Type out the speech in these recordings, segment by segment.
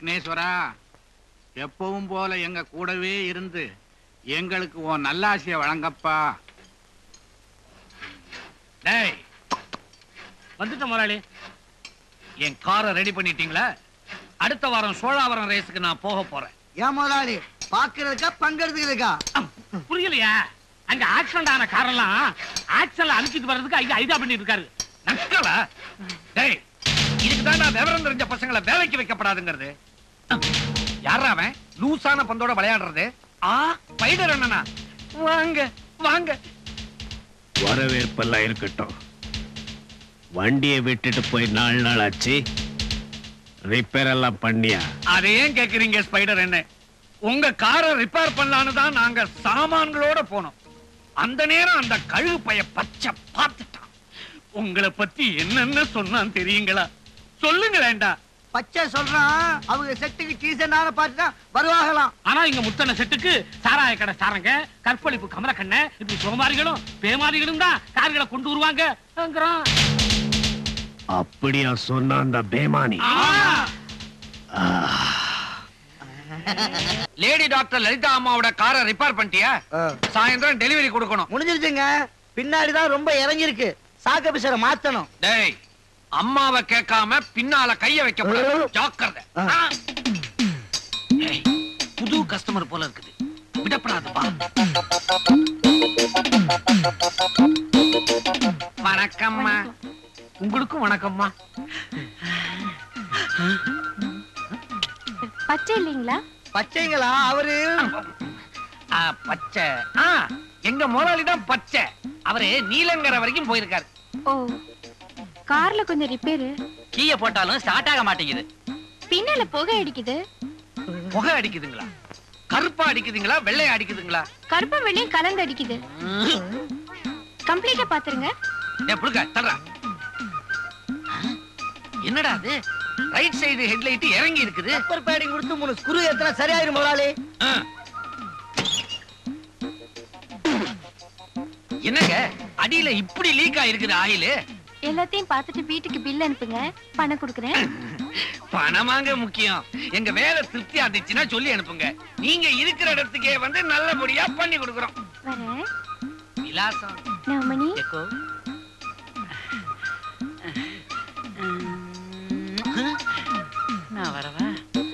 விக்னேஸ்வரா எப்பவும் போல எங்க கூடவே இருந்து எங்களுக்கு உன் நல்லாசிய வழங்கப்பா டேய் வந்துட்ட முதலாளி என் காரை ரெடி பண்ணிட்டீங்களா அடுத்த வாரம் சோழாவரம் ரேஸுக்கு நான் போக போறேன் ஏன் முதலாளி பாக்குறதுக்கா பங்கெடுத்துக்கிறதுக்கா புரியலையா அங்க ஆக்சிடென்ட் ஆன காரெல்லாம் ஆக்சன்ல அனுப்பிட்டு வர்றதுக்கு ஐயா ஐடியா பண்ணிட்டு இருக்காரு நக்கலா டேய் இதுக்கு தான் விவரம் தெரிஞ்ச பசங்களை வேலைக்கு வைக்கப்படாதுங்கிறது யாரா அவன் லூசான பந்தோட விளையாடுறது ஆ ஸ்பைடர் அண்ணனா வாங்க வாங்க வரவேற்பெல்லாம் இருக்கட்டும் வண்டியை விட்டுட்டு போய் நாலு நாள் ஆச்சு ரிப்பேர் எல்லாம் பண்ணியா அதை ஏன் கேக்குறீங்க ஸ்பைடர் என்ன உங்க காரை ரிப்பேர் பண்ணலான்னு தான் நாங்க சாமான்களோட போனோம் அந்த நேரம் அந்த கழுகு பைய பச்சை பார்த்துட்டான் உங்களை பத்தி என்னென்ன சொன்னான் தெரியுங்களா சொல்லுங்களேன்டா பச்சை சொல்றான் அவங்க செட்டுக்கு டீசென்டான பார்த்து தான் வருவாங்களாம் ஆனா இங்க முத்தன செட்டுக்கு சாராய கடை சாரங்க கற்பழிப்பு கமலக்கண்ண இப்படி சோமாரிகளும் பேமாரிகளும் தான் கார்களை கொண்டு வருவாங்க அப்படியா சொன்ன அந்த பேமானி லேடி டாக்டர் லலிதா அம்மாவோட காரை ரிப்பேர் பண்ணிட்டியா சாயந்தரம் டெலிவரி கொடுக்கணும் முடிஞ்சிருச்சுங்க பின்னாடிதான் ரொம்ப இறங்கிருக்கு சாக்க பிசரை மாத்தணும் டேய் அம்மாவை கேட்காம பின்னால கைய வைக்க கூடாது. ஜாக்கிரதை ஆ. ஏய், புது கஸ்டமர் போல இருக்குது விடப்படாதுப்பா வணக்கம்மா உங்களுக்கும் வணக்கம்மா பச்சை இல்லைங்களா பச்சைங்களா அவரு ஆ, பச்சை ஆ எங்க முதலாளி தான் பச்சை அவரு நீலங்கரை வரைக்கும் போயிருக்காரு ஓ கார்ல கொஞ்சம் ரிப்பேரு கீய போட்டாலும் ஸ்டார்ட் ஆக மாட்டேங்குது பின்னால புகை அடிக்குது புகை அடிக்குதுங்களா கருப்பா அடிக்குதுங்களா வெள்ளை அடிக்குதுங்களா கருப்பு வெள்ளையும் கலந்து அடிக்குது கம்ப்ளீட்டா பாத்துருங்க டேய் புடுங்க தர்றா என்னடா அது ரைட் சைடு ஹெட்லைட் இறங்கி இருக்குது ரப்பர் பேடிங் கொடுத்து மூணு ஸ்க்ரூ எத்தனை சரியாயிரும் முதலாளி ஆ. என்னங்க அடியில இப்படி லீக் ஆயிருக்குது ஆயில் எல்லாத்தையும் பார்த்துட்டு வீட்டுக்கு பில் அனுப்புங்க பணம் கொடுக்குறேன் பணமாங்க முக்கியம் எங்க வேலை திருப்தியா இருந்துச்சுன்னா சொல்லி அனுப்புங்க நீங்க இருக்கிற இடத்துக்கே வந்து நல்லபடியா பண்ணி கொடுக்குறோம் வரேன் விலாசம் நாமணி எக்கோ நான் வரவா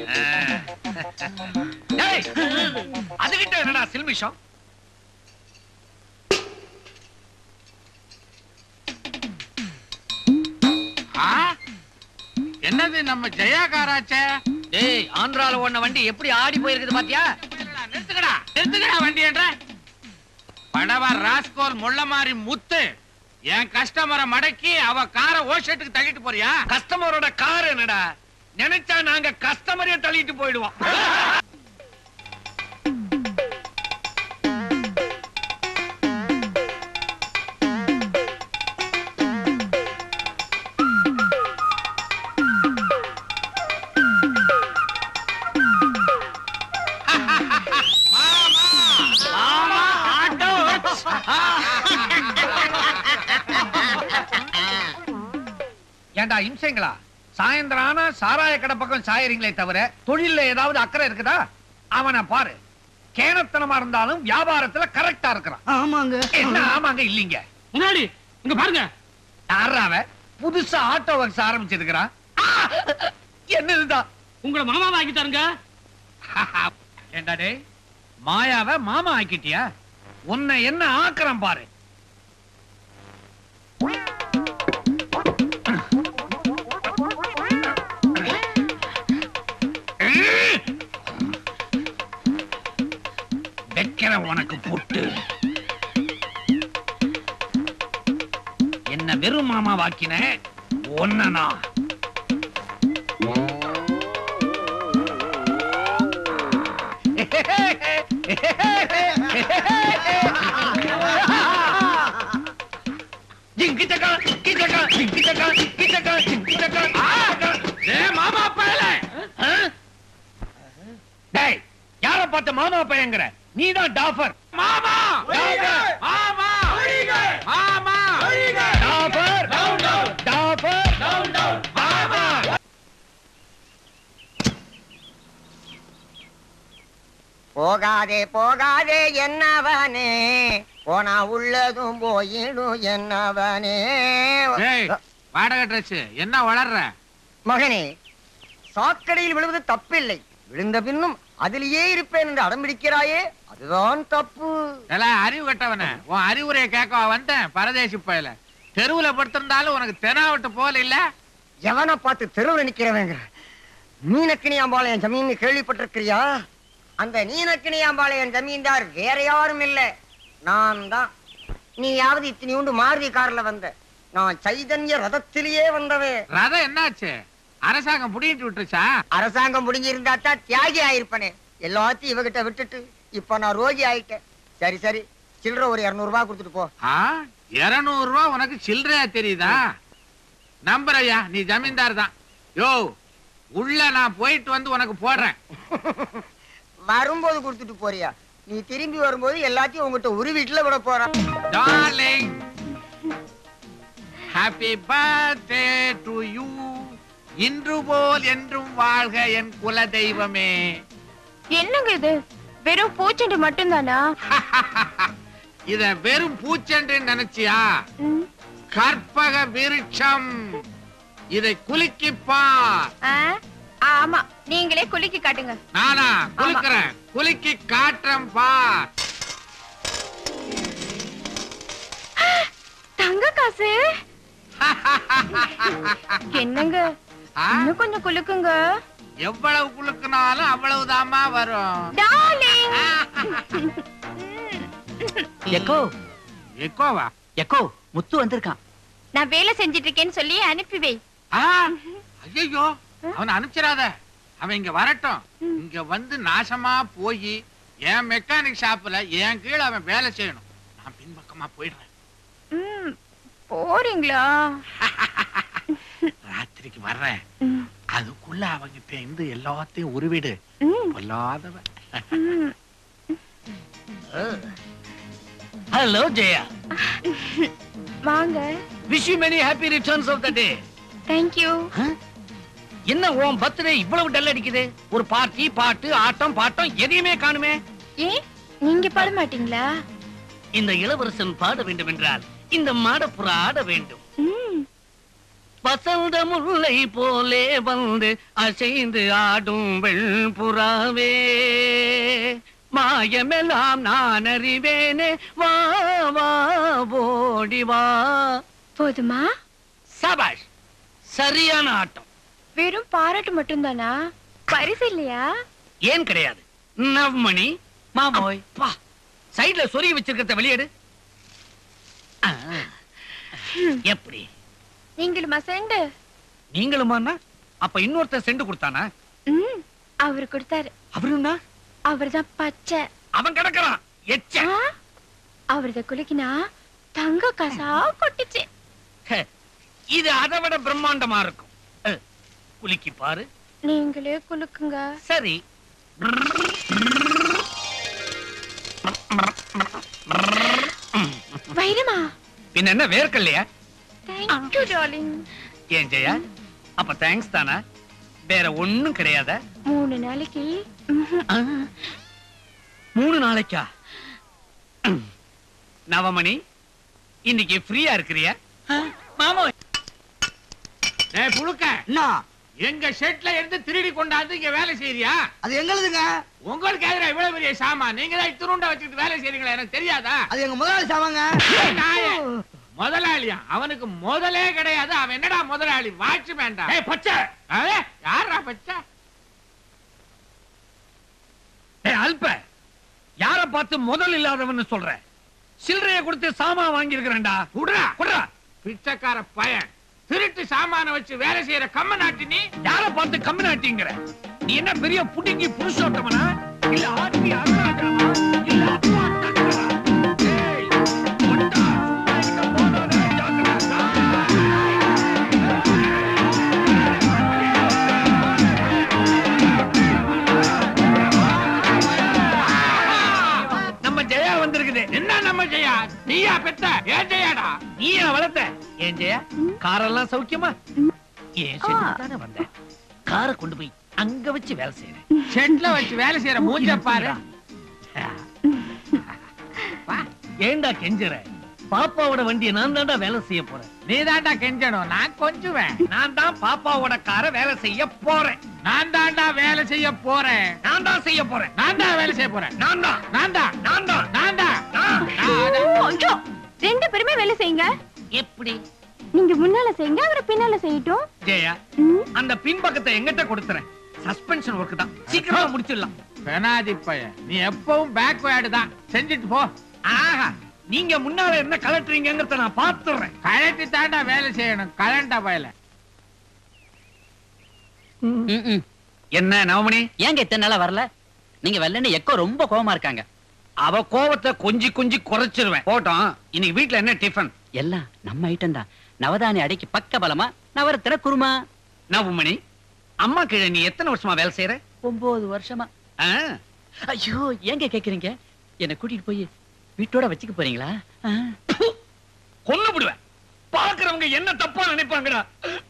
டேய் அதுகிட்ட என்னடா சில்மிஷம் ஆ? என்னது நம்ம ஜெயா காராச்சே டேய் ஆந்திரால ஓடின வண்டி எப்படி ஆடி போயிருக்குது பாத்தியா நிறுத்துக்கடா நிறுத்துக்கடா வண்டி என்ற படவர் ராஸ்கோல் முள்ள மாதிரி முத்து என் கஸ்டமரை மடக்கி அவ காரை ஓஷெட்டுக்கு தள்ளிட்டு போறியா கஸ்டமரோட கார் என்னடா நினைச்சா நாங்க கஸ்டமரையே தள்ளிட்டு போயிடுவோம் ஆமா ஆட்டோ ஏண்டா இம்சைங்களா சாயந்தரம் ஆனா சாராய கடை பக்கம் சாயறீங்களே தவிர தொழில்ல ஏதாவது அக்கறை இருக்குதா அவனை பாரு கேனத்தனமா இருந்தாலும் வியாபாரத்துல கரெக்டா இருக்கிறான் ஆமாங்க என்ன ஆமாங்க இல்லீங்க முன்னாடி இங்க பாருங்க யாராவ புதுசா ஆட்டோ ஒர்க்ஸ் ஆரம்பிச்சிருக்கிறான் ஆ! என்னதுதான் உங்களை மாமாவை ஆக்கிட்டாருங்க ஏண்டா டேய் மாயாவ மாமா ஆக்கிட்டியா உன்னை என்ன ஆக்குறான் பாரு வைக்கிற உனக்கு பொட்டு என்ன வெறும் மாமா வாக்கின ஒன்னா கிச்சக்கா கிச்சக்கா கிச்சக்கா கிச்சக்கா கிச்சக்கா டேய் மாமா பயல டேய் யார பார்த்த மாமா பையங்கிற நீதான் டாஃபர் மாமா மாமா மாமா டாஃபர் டாஃபர் மாமா போகாதே போகாதே என்னவனே போனா உள்ளதும் போயிடும் என்னவனே ஏய் வாடகை ட்ரெஸ் என்ன வளர்ற மகனே சாக்கடையில் விழுவது தப்பில்லை விழுந்த பின்னும் அதிலேயே இருப்பேன் என்று அடம்பிடிக்கிறாயே அதுதான் தப்பு எல்லாம் அறிவு கட்டவன உன் அறிவுரையை கேட்க வந்தேன் பரதேசி பயல தெருவுல படுத்திருந்தாலும் உனக்கு தெனாவட்டு போல இல்ல எவனை பார்த்து தெருவில் நிக்கிறவங்க நீனக்கினியாம்பாளையம் ஜமீன் கேள்விப்பட்டிருக்கிறியா அந்த நீனக்கினியாம்பாளையம் ஜமீன்தார் வேற யாரும் இல்ல நான் தான் நீயாவது இத்தனையுண்டு மாருதி கார்ல வந்த நான் சைதன்ய ரதத்திலேயே வந்தவே ரதம் என்னாச்சு அரசாங்கம் புடிங்கிட்டு விட்டுருச்சா அரசாங்கம் முடிஞ்சு இருந்தா தான் தியாகி ஆயிருப்பனே எல்லாத்தையும் இவகிட்ட விட்டுட்டு இப்ப நான் ரோகி ஆயிட்டேன் சரி சரி சில்லற ஒரு இருநூறு ரூபாய் கொடுத்துட்டு போ ஆ இருநூறு ரூபா உனக்கு சில்லறையா தெரியுதா நம்புறையா நீ ஜமீன்தார் தான் யோ உள்ள நான் போயிட்டு வந்து உனக்கு போடுறேன் வரும்போது கொடுத்துட்டு போறியா நீ திரும்பி வரும்போது எல்லாத்தையும் உங்ககிட்ட ஒரு வீட்டுல விட போறான் darling happy birthday to you இன்று போல் என்றும் வாழ்க என் குல தெய்வமே என்னங்க இது வெறும் பூச்செண்டு மட்டும்தானா இத வெறும் பூச்சென்று நினைச்சியா ம். கற்பக விருட்சம் இதை குலுக்கிப் பார் ஆ? ஆமா நீங்களே குலுக்கி காட்டுங்க நானா குலுக்குறேன் குலுக்கி காட்டுறேன் பார் தங்க காசு என்னங்க ஆ? இன்னும் கொஞ்சம் குலுக்குங்க எவ்வளவு குலுக்குனாலும் அவ்வளவுதாம்மா வரும் டார்லிங் எக்கோ எக்கோவா எக்கோ முத்து வந்திருக்கான் நான் வேலை செஞ்சிட்டு இருக்கேன்னு சொல்லி அனுப்பி வை ஆ ஐயோ அவனை அனுப்பிச்சிடாத அவன் இங்க வரட்டும் இங்க வந்து நாசமா போய் என் மெக்கானிக் ஷாப்ல என் கீழ அவன் வேலை செய்யணும் நான் பின்பக்கமா போயிடுறேன் ம், போறீங்களா ராத்திரிக்கு வர்றேன் ம், அதுக்குள்ள அவங்கிட்ட இருந்து எல்லாத்தையும் உருவிடு ம், பொல்லாதவன் ம். ஹலோ ஜெயா வாங்க wish you many happy returns of the day thank you என்ன உன் பர்த்டே இவ்வளவு டல் அடிக்குது ஒரு பார்ட்டி பாட்டு ஆட்டம் பாட்டம் எதையுமே காணுமே ஏன் நீங்க பாட மாட்டீங்களா இந்த இளவரசன் பாட வேண்டும் என்றால் இந்த மாடப்புறா ஆட வேண்டும் ம், வசந்த முல்லை போலே வந்து அசைந்து ஆடும் வெண்புறாவே மாயமெல்லாம் நான் அறிவேனே வா வா ஓடி வா போதுமா சபாஷ் சரியான ஆட்டம் வெறும் பாராட்டு மட்டும்தானா பரிசு இல்லையா ஏன் கிடையாது நவ்மணி மாமோய் வா சைடுல சொருகி வச்சிருக்கிறத வெளியேடு ஆ. எப்படி நீங்களுமா செண்டு நீங்களுமாண்ணா அப்ப இன்னொருத்தன் செண்டு கொடுத்தானா ம் அவரு கொடுத்தாரு அவருன்னா அவர்தான் பச்சை அவன் கிடக்குறான் எச்ச ஆ, அவரத குலுக்கினா தங்க காசா கொட்டுச்சு ஹே, இது அதை விட பிரம்மாண்டமா இருக்கும் அஹ், குலுக்கி பாரு நீங்களே குலுக்குங்க சரி வைரமா பின்ன என்ன வேர்க்கல்லையா தேங்க்யூ டார்லிங் ஏன் ஜெயா அப்ப தேங்க்ஸ் தானா வேற ஒண்ணும் கிடையாதா மூணு நாளைக்கு ம்ஹும். ஆ, மூணு நாளைக்கா நவமணி இன்னைக்கு ஃப்ரீயா இருக்கிறியா மாமோ டேய் புழுக்க என்ன எங்க ஷெட்ல இருந்து திருடி கொண்டாந்து இங்க வேலை செய்யறியா அது எங்களுதுங்க உங்களுக்கு எதிரா இவ்வளவு பெரிய சாமான் நீங்க தான் இத்திருண்டா வச்சுக்கிட்டு வேலை செய்றீங்களா எனக்கு தெரியாதா அது எங்க முதலாளி சாமாங்க ஏய், நாயே. முதலாளியா அவனுக்கு முதலே கிடையாது அவன் என்னடா முதலாளி வாட்ச் வேண்டாம் ஏய் பச்சை யாரா பச்சை ஏய் அல்ப யார பார்த்து முதல் இல்லாதவன்னு சொல்ற சில்லறைய கொடுத்து சாமான் வாங்கி இருக்கிறேன்டா குடுறா குடுறா பிச்சைக்கார பையன் திருட்டு சாமான வச்சு வேலை செய்யற கம்ம நாட்டு நீ யார பார்த்து கம்மி நாட்டிங்கிற நீ என்ன பெரிய புடுங்கி புருஷோட்டமனா இல்ல ஆட்சி அருணாச்சலமா இல்ல அப்பா தங்கரா? ஏய், முட்டா, சும்மா இருக்க போதாதே, ஜாக்கிரதை. நம்ம ஜெயா வந்திருக்குது என்ன நம்ம ஜெயா நீயா பெத்த ஏன் ஜெயாடா நீயா வளர்த்த ஏன் ஜெயா காரெல்லாம் சௌக்கியமா ஏன் தானே வந்தேன் காரை கொண்டு போய் அங்க வச்சு வேலை செய்யறேன் ஷெட்ல வச்சு வேலை செய்யற மூஞ்ச பாரு ஏண்டா கெஞ்சற பாப்பாவோட வண்டியை நான் தான்டா வேலை செய்ய போறேன் நீதான்டா கெஞ்சணும் நான் கொஞ்சுவேன் நான் தான் பாப்பாவோட காரை வேலை செய்ய போறேன் நான் தான்டா வேலை செய்ய போறேன் நான் தான் செய்ய போறேன் நான் தான் வேலை செய்ய போறேன் நான் தான் நான் தான் நான் தான் நான் தான் நான். ஐயோ, ரெண்டு பேருமே வேலை செய்யுங்க எப்படி நீங்க முன்னால செய்யுங்க அவரை பின்னால செய்யட்டும் ஜெயா ம். அந்த பின்பக்கத்தை எங்கிட்ட கொடுத்துறேன் சஸ்பென்ஷன் ஒர்க் தான் சீக்கிரமா முடிச்சிடலாம் பெனாதி பையன் நீ எப்பவும் பேக்வேர்டு தான் செஞ்சுட்டு போ ஆஹா நீங்க முன்னால என்ன கலட்டுறீங்கிறத நான் பாத்துறேன் கழட்டி தாண்டா வேலை செய்யணும் கலண்டா பயல என்ன நவமணி ஏங்க இத்தனை நாளா வரல நீங்க வரலன்னு எக்கோ ரொம்ப கோவமா இருக்காங்க அவ கோவத்தை கொஞ்சி கொஞ்சி குறைச்சிருவேன் போட்டோம் இன்னைக்கு வீட்ல என்ன டிஃபன் எல்லாம் நம்ம ஐட்டம் தான் நவதானி அடைக்கு பக்க பலமா நவரத்தின குருமா நவமணி அம்மா கீழே நீ எத்தனை வருஷமா வேலை செய்யற ஒன்பது வருஷமா ஆ? ஐயோ ஏங்க கேக்குறீங்க என்ன கூட்டிட்டு போய் வீட்டோட வச்சுக்க போறீங்களா ஆ. கொன்னு விடுவேன் பாக்குறவங்க என்ன தப்பா நினைப்பாங்கடா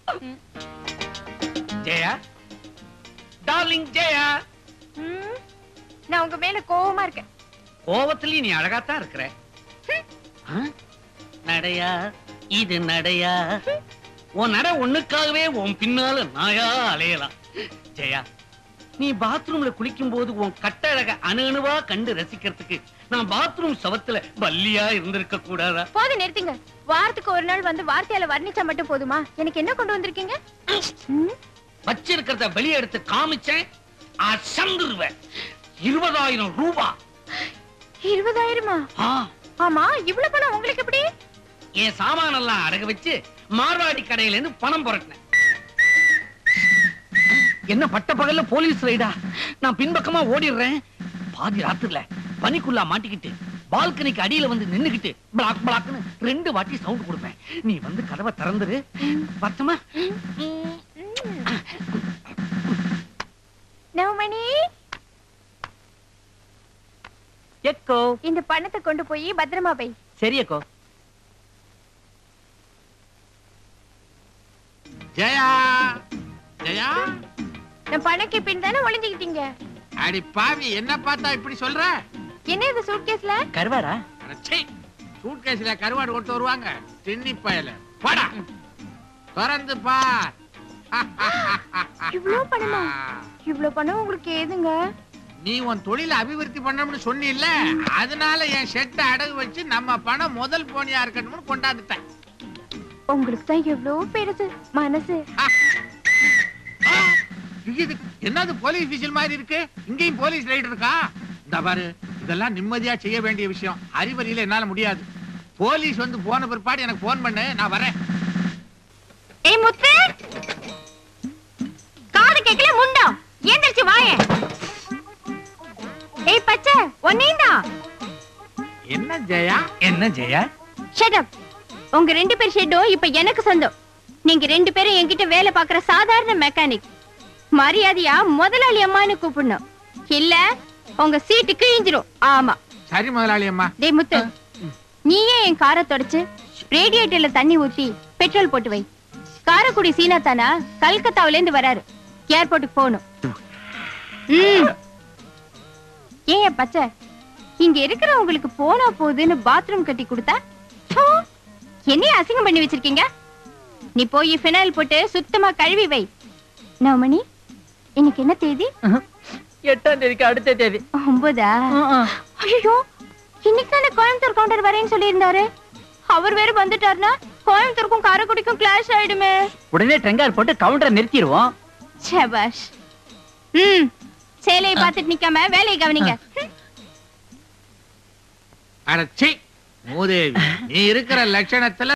ஜெயா டார்லிங் ஜெயா ம், நான் உங்க மேல கோவமா இருக்கேன் கோவத்திலயும் நீ அழகாத்தான் இருக்கிற ஆ? நடையா இது நடையா உன் நட ஒண்ணுக்காகவே உன் பின்னால நாயா அலையலாம் ஜெயா நீ பாத்ரூம்ல குளிக்கும் போது உன் கட்டழக அணு அணுவா கண்டு ரசிக்கிறதுக்கு நான் பாத்ரூம் சவத்துல பல்லியா இருந்திருக்க கூடாதா போதும் நிறுத்துங்க வாரத்துக்கு ஒரு நாள் வந்து வார்த்தையால வர்ணிச்சா மட்டும் போதுமா எனக்கு என்ன கொண்டு வந்திருக்கீங்க ம், வச்சிருக்கிறத வெளியே எடுத்து காமிச்சேன் அசந்துருவேன் இருபதாயிரம் ரூபாய் இருபதாயிரமா ஆ, ஆமா இவ்வளவு பணம் உங்களுக்கு எப்படி என் சாமானெல்லாம் அடகு வச்சு மார்வாடி கடையில இருந்து பணம் புரட்டினேன் என்ன பட்ட பகல்ல போலீஸ் ரைடா நான் பின்பக்கமா ஓடிடுறேன் பாதி ராத்திரில பனிக்குள்ளா மாட்டிக்கிட்டு பால்கனிக்கு அடியில வந்து நின்னுகிட்டு பிளாக் பிளாக்னு ரெண்டு வாட்டி சவுண்ட் கொடுப்பேன் நீ வந்து கதவை திறந்துரு பத்தமா நவமணி எக்கோ இந்த பணத்தை கொண்டு போய் பத்திரமா வை சரி எக்கோ ஜெயா ஜெயா நான் பணக்கு பின் தானே ஒளிஞ்சுக்கிட்டீங்க அடி பாவி என்ன பார்த்தா இப்படி சொல்ற என்ன இது சூட்கேஸ்ல கருவாடா சூட் கேஸ்ல கருவாடு கொண்டு வருவாங்க தின்னி பயல போடா திறந்து பார் இவ்ளோ பணமா இவ்ளோ பணம் உங்களுக்கு ஏதுங்க நீ உன் தொழில அபிவிருத்தி பண்ணணும்னு சொன்னில்ல அதனால என் ஷெட்டை அடகு வச்சு நம்ம பணம் முதல் போனியா இருக்கணும்னு கொண்டாந்துட்டேன் உங்களுக்கு தான் எவ்வளவு பெருசு மனசு ஆ, இது என்னது போலீஸ் விசில் மாதிரி இருக்கு இங்கேயும் போலீஸ் ரைடு இருக்கா இந்த பாரு இதெல்லாம் நிம்மதியா செய்ய வேண்டிய விஷயம் அறிவறியில என்னால முடியாது போலீஸ் வந்து போன பிற்பாடு எனக்கு போன் பண்ணு நான் வரேன் ஏய் முத்து காது கேக்கல முண்டா ஏந்திரச்சு வாயே ஏய் பச்சை ஒன்னேண்டா என்ன ஜெயா என்ன ஜெயா ஷட் அப் உங்க ரெண்டு பேர் ஷெட்டும் இப்ப எனக்கு சொந்தம் நீங்க ரெண்டு பேரும் என்கிட்ட வேலை பார்க்கற சாதாரண மெக்கானிக் மரியாதையா முதலாளி அம்மான்னு கூப்பிடணும் இல்ல உங்க சீட்டு கிழிஞ்சிரும் ஆமா சரி முதலாளி அம்மா டேய் முத்து நீயே என் காரை தொடச்சு ரேடியேட்டர்ல தண்ணி ஊத்தி பெட்ரோல் போட்டு வை காரக்குடி சீனா தானா கல்கத்தாவில இருந்து வராரு ஏர்போர்ட்டுக்கு போகணும் ம். ஏன் பச்சை இங்க இருக்கிறவங்களுக்கு போனா போகுதுன்னு பாத்ரூம் கட்டி கொடுத்தா ச்சோ, என்னைய அசிங்கம் பண்ணி வச்சிருக்கீங்க நீ போய் ஃபினாயில் போட்டு சுத்தமா கழுவி வை நவமணி இன்னைக்கு என்ன தேதி எட்டாம் தேதிக்கு அடுத்த தேதி ஒன்பதா ஐயோ இன்னைக்கு தானே கோயம்புத்தூர் கவுண்டர் வரேன்னு சொல்லியிருந்தாரு அவர் வேற வந்துட்டாருன்னா கோயம்புத்தூருக்கும் காரைக்குடிக்கும் கிளாஷ் ஆயிடுமே உடனே ட்ரெங்கார் போட்டு கவுண்டரை நிறுத்திடுவோம் சபாஷ் ம் சேலையை பார்த்துட்டு நிக்காம வேலையை கவனிங்க ம். அடச்சி மூதேவி நீ இருக்கிற லட்சணத்துல